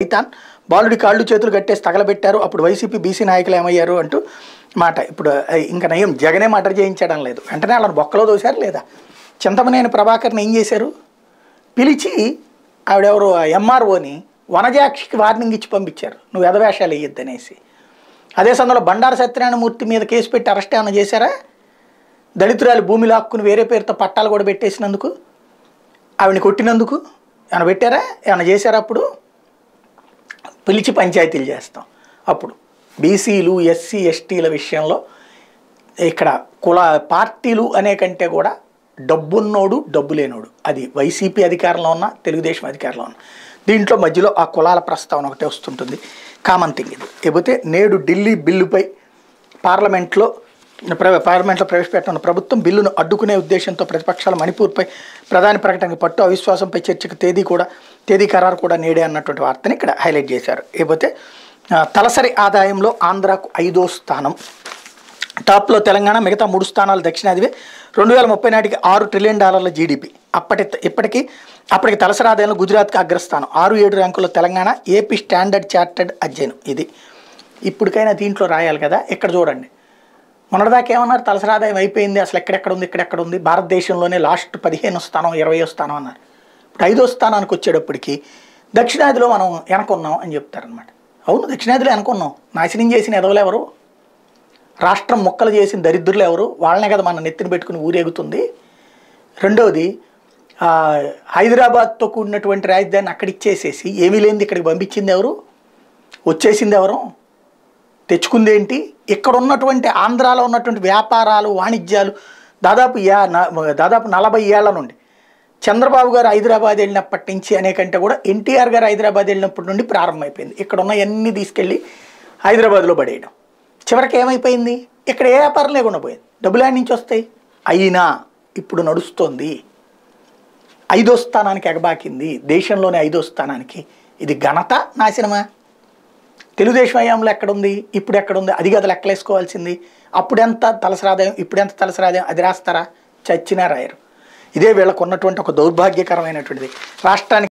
సైతాన్ బాలుడి కాళ్ళు చేతులు కట్టేసి తగలబెట్టారు అప్పుడు వైసీపీ బీసీ నాయకులు ఏమయ్యారు అంటూ మాట ఇప్పుడు ఆ, ఇంకా నయం జగనే మర్డర్ చేయించడం లేదు వెంటనే వాళ్ళని బొక్కలో దోశారు లేదా చింతమనేని ప్రభాకర్ని ఏం చేశారు పిలిచి ఆవిడెవరు ఎంఆర్ఓని వనజాక్షికి వార్నింగ్ ఇచ్చి పంపించారు నువ్వు ఎదవేషాలు వేయొద్దనేసి అదే సమయంలో బండారు సత్యనారాయణమూర్తి మీద కేసు పెట్టి అరెస్ట్ ఏమైనా చేశారా దళితురాలు భూమి లాక్కుని వేరే పేరుతో పట్టాలు కూడా పెట్టేసినందుకు ఆవిడని కొట్టినందుకు ఏమైనా పెట్టారా ఏమైనా చేశారా అప్పుడు పిలిచి పంచాయతీలు చేస్తాం అప్పుడు బీసీలు ఎస్సీ ఎస్టీల విషయంలో ఇక్కడ కుల పార్టీలు అనే కంటే కూడా డబ్బున్నోడు డబ్బు లేనోడు అది వైసీపీ అధికారంలో ఉన్న తెలుగుదేశం అధికారంలో ఉన్న దీంట్లో మధ్యలో ఆ కులాల ప్రస్తావన ఒకటే వస్తుంటుంది కామన్ థింగ్ ఇది లేకపోతే నేడు ఢిల్లీ బిల్లుపై పార్లమెంట్లో ప్ర- పార్లమెంట్లో ప్రవేశపెట్టనున్న ప్రభుత్వం బిల్లును అడ్డుకునే ఉద్దేశంతో ప్రతిపక్షాల మణిపూర్పై ప్రధాని ప్రకటనకు పట్టు అవిశ్వాసంపై చర్చకు తేదీ కూడా తేదీ ఖరారు కూడా నేడే అన్నటువంటి వార్తని ఇక్కడ హైలైట్ చేశారు లేకపోతే ఆ, తలసరి ఆదాయంలో ఆంధ్రాకు ఐదో స్థానం టాప్లో తెలంగాణ మిగతా మూడు స్థానాలు దక్షిణాదివే రెండు వేల ముప్పై నాటికి ఆరు ట్రిలియన్ డాలర్ల జీడిపి అప్పటి ఇప్పటికీ అప్పటికి తలసరి ఆదాయంలో గుజరాత్కి అగ్రస్థానం ఆరు ఏడు ర్యాంకుల్లో తెలంగాణ ఏపీ స్టాండర్డ్ చార్టెడ్ అధ్యయనం ఇది ఇప్పటికైనా దీంట్లో రాయాలి కదా ఇక్కడ చూడండి మొన్నటిదాకా ఏమన్నారు తలసరి ఆదాయం అయిపోయింది అసలు ఎక్కడెక్కడ ఉంది ఎక్కడెక్కడ ఉంది భారతదేశంలోనే లాస్ట్ పదిహేను స్థానం ఇరవయో స్థానం అన్నారు ఇప్పుడు ఐదో స్థానానికి వచ్చేటప్పటికి దక్షిణాదిలో మనం వెనకున్నాం అని చెప్తారనమాట అవును దక్షిణాదిలో వెనకున్నాం నాశనం చేసిన ఎదవలు ఎవరు రాష్ట్రం మొక్కలు చేసిన దరిద్రులు ఎవరు వాళ్ళనే కదా మన నెత్తిన పెట్టుకుని ఊరేగుతుంది రెండవది ఆ, హైదరాబాద్తో కూడినటువంటి రాజధానిని అక్కడ ఇచ్చేసేసి ఏమీ లేనిది ఇక్కడికి పంపించింది ఎవరు వచ్చేసింది ఎవరు తెచ్చుకుంది ఏంటి ఇక్కడ ఉన్నటువంటి ఆంధ్రాలో ఉన్నటువంటి వ్యాపారాలు వాణిజ్యాలు దాదాపు యా న- దాదాపు నలభై ఏళ్ల నుండి చంద్రబాబు గారు హైదరాబాద్ వెళ్ళినప్పటి నుంచి అనేకంటే కూడా ఎన్టీఆర్ గారు హైదరాబాద్ వెళ్ళినప్పటి నుండి ప్రారంభమైపోయింది ఇక్కడ ఉన్న అన్ని తీసుకెళ్ళి హైదరాబాద్లో పడేయడం చివరికి ఏమైపోయింది ఇక్కడ ఏ వ్యాపారం లేకుండా పోయింది డబ్బులు ఎక్కడి నుంచి వస్తాయి అయినా ఇప్పుడు నడుస్తోంది ఐదో స్థానానికి ఎగబాకింది దేశంలోనే ఐదో స్థానానికి ఇది ఘనత నాశనమా తెలుగుదేశం హయాంలో ఎక్కడుంది ఇప్పుడు ఎక్కడుంది అది కదా లెక్కలేసుకోవాల్సింది అప్పుడెంత తలసరాదాయం ఇప్పుడెంత తలసరాదాయం అది రాస్తారా చచ్చినా రాయరు ఇదే వీళ్ళకు ఉన్నటువంటి ఒక దౌర్భాగ్యకరమైనటువంటిది రాష్ట్రానికి